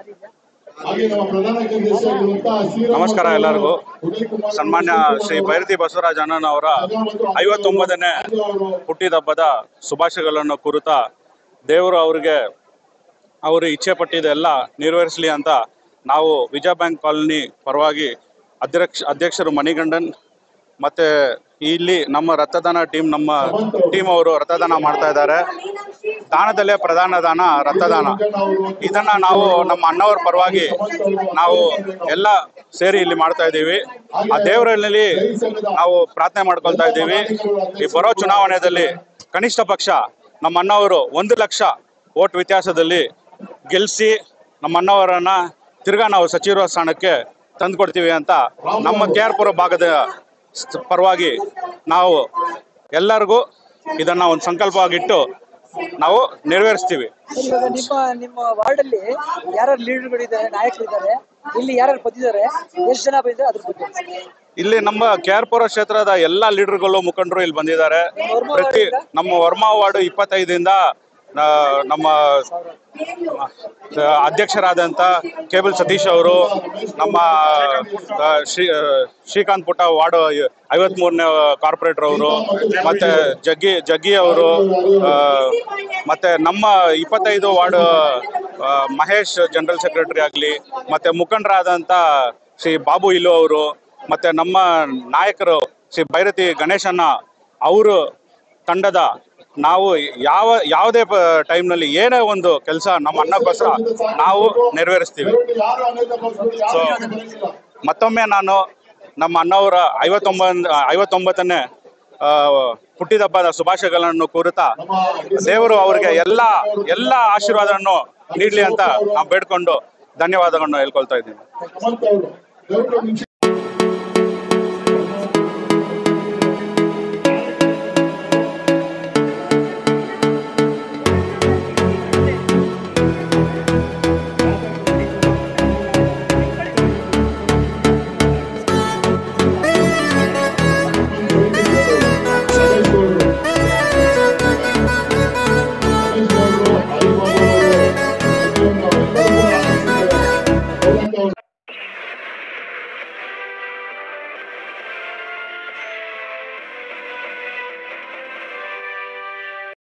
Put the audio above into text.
ಹಾಗೆ ನಮ್ಮ ಪ್ರಧಾನ ಕಾರ್ಯದರ್ಶಿಯಾಗಿರುವಂತಹ ಶ್ರೀರಾಮ್ ನಮಸ್ಕಾರ ಎಲ್ಲರಿಗೂ ಉದಯ್ ಕುಮಾರ್ ಸನ್ಮಾನ್ಯ ಶ್ರೀ ಭೈರತಿ ಬಸವರಾಜ ಅಣ್ಣನ ಅವರ ಐವತ್ತೊಂಬತ್ತನೇ ಹುಟ್ಟಿದಬ್ಬದ ಶುಭಾಶಯಗಳನ್ನು ಕುರಿತ ದೇವರು ಅವರಿಗೆ ಅವರು ಇಚ್ಛೆ ಪಟ್ಟಿದ್ದೆಲ್ಲ ನೆರವೇರಿಸಲಿ ಅಂತ ನಾವು ವಿಜಯ ಬ್ಯಾಂಕ್ ಕಾಲನಿ ಪರವಾಗಿ ಅಧ್ಯಕ್ಷ ಅಧ್ಯಕ್ಷರು ಮಣಿಗಂಡನ್ ಮತ್ತೆ ಇಲ್ಲಿ ನಮ್ಮ ರಕ್ತದಾನ ಟೀಮ್ ನಮ್ಮ ಟೀಮ್ ಅವರು ರಕ್ತದಾನ ಮಾಡ್ತಾ ಇದ್ದಾರೆ ದಾನದಲ್ಲೇ ಪ್ರಧಾನ ದಾನ ರಕ್ತದಾನ ಇದನ್ನ ನಾವು ನಮ್ಮ ಅಣ್ಣವ್ರ ಪರವಾಗಿ ನಾವು ಎಲ್ಲ ಸೇರಿ ಇಲ್ಲಿ ಮಾಡ್ತಾ ಇದ್ದೀವಿ ಆ ದೇವರಲ್ಲಿ ನಾವು ಪ್ರಾರ್ಥನೆ ಮಾಡ್ಕೊಳ್ತಾ ಇದ್ದೀವಿ ಈ ಬರೋ ಚುನಾವಣೆಯಲ್ಲಿ ಕನಿಷ್ಠ ಪಕ್ಷ ನಮ್ಮ ಅಣ್ಣವರು ಒಂದು ಲಕ್ಷ ಓಟ್ ವ್ಯತ್ಯಾಸದಲ್ಲಿ ಗೆಲ್ಲಿಸಿ ನಮ್ಮ ಅಣ್ಣವರನ್ನ ತಿರ್ಗಾ ನಾವು ಸಚಿವರ ಸ್ಥಾನಕ್ಕೆ ತಂದುಕೊಡ್ತೀವಿ ಅಂತ ನಮ್ಮ ಕೆ ಆರ್ ಪುರ ಭಾಗದ ಸ್- ಪರವಾಗಿ ನಾವು ಎಲ್ಲರಿಗೂ ಇದನ್ನ ಒಂದು ಸಂಕಲ್ಪವಾಗಿಟ್ಟು ನಾವು ನೆರವೇರಿಸ್ತೀವಿ ಇವಾಗ ನಿಮ್ಮ ನಿಮ್ಮ ವಾರ್ಡ್ ಅಲ್ಲಿ ಯಾರ್ಯಾರು ಲೀಡರ್ಗಳಿದ್ದಾರೆ ನಾಯಕರಿದ್ದಾರೆ ಇಲ್ಲಿ ಯಾರ್ಯಾರು ಬಂದಿದ್ದಾರೆ ಎಷ್ಟು ಜನ ಬಂದಿದ್ದಾರೆ ಅದ್ರ ಬಗ್ಗೆ ಇಲ್ಲಿ ನಮ್ಮ ಕೆ ಆರ್ ಪುರ ಕ್ಷೇತ್ರದ ಎಲ್ಲ ಲೀಡರ್ಗಳು ಮುಖಂಡರು ಇಲ್ಲಿ ಬಂದಿದ್ದಾರೆ ಪ್ರತಿ ನಮ್ಮ ವರ್ಮಾ ವಾರ್ಡ್ ಇಪ್ಪತ್ತೈದಿಂದ ಆ, ನಮ್ಮ ಆ, ಅಧ್ಯಕ್ಷರಾದಂಥ ಕೇಬಲ್ ಸತೀಶ್ ಅವರು ನಮ್ಮ ಆ, ಶ್ರೀ ಆ, ಶ್ರೀಕಾಂತ್ ಪುಟ್ಟ ವಾರ್ಡ್ ಐವತ್ಮೂರನೇ ಕಾರ್ಪೊರೇಟರ್ ಅವರು ಮತ್ತೆ ಜಗ್ಗಿ ಜಗ್ಗಿ ಅವರು ಆ, ಮತ್ತೆ ನಮ್ಮ ಇಪ್ಪತ್ತೈದು ವಾರ್ಡ್ ಆ, ಮಹೇಶ್ ಜನರಲ್ ಸೆಕ್ರೆಟರಿ ಆಗಲಿ ಮತ್ತೆ ಮುಖಂಡರಾದಂಥ ಶ್ರೀ ಬಾಬು ಇಲ್ಲು ಅವರು ಮತ್ತೆ ನಮ್ಮ ನಾಯಕರು ಶ್ರೀ ಭೈರತಿ ಗಣೇಶಣ್ಣ ಅವರು ತಂಡದ ನಾವು ಯಾವ ಯಾವುದೇ ಟೈಮ್ನಲ್ಲಿ ಏನೇ ಒಂದು ಕೆಲಸ ನಮ್ಮ ಅಣ್ಣಕ್ಕೋಸ್ಕರ ನಾವು ನೆರವೇರಿಸ್ತೀವಿ ಯಾರು ಅನೇಕ ಪಕ್ಷಗಳು ಯಾರು ಯಾರು ಬರಂಗಿಲ್ಲ. ಮತ್ತೊಮ್ಮೆ ನಾನು ನಮ್ಮ ಅಣ್ಣವರ ಐವತ್ತೊಂಬತ್ತು ಐವತ್ತೊಂಬತ್ತನೇ ಆ, ಹುಟ್ಟಿದಬ್ಬದ ಶುಭಾಶಯಗಳನ್ನು ಕೋರುತ್ತಾ ದೇವರು ಅವರಿಗೆ ಎಲ್ಲ ಎಲ್ಲ ಆಶೀರ್ವಾದವನ್ನು ನೀಡಲಿ ಅಂತ ನಾವು ಬೇಡ್ಕೊಂಡು ಧನ್ಯವಾದಗಳನ್ನು ಹೇಳ್ಕೊಳ್ತಾ ಇದ್ದೀನಿ ಹನುಮಂತ ಅವರು ದಯವಿಟ್ಟು ನಿಮಿಷ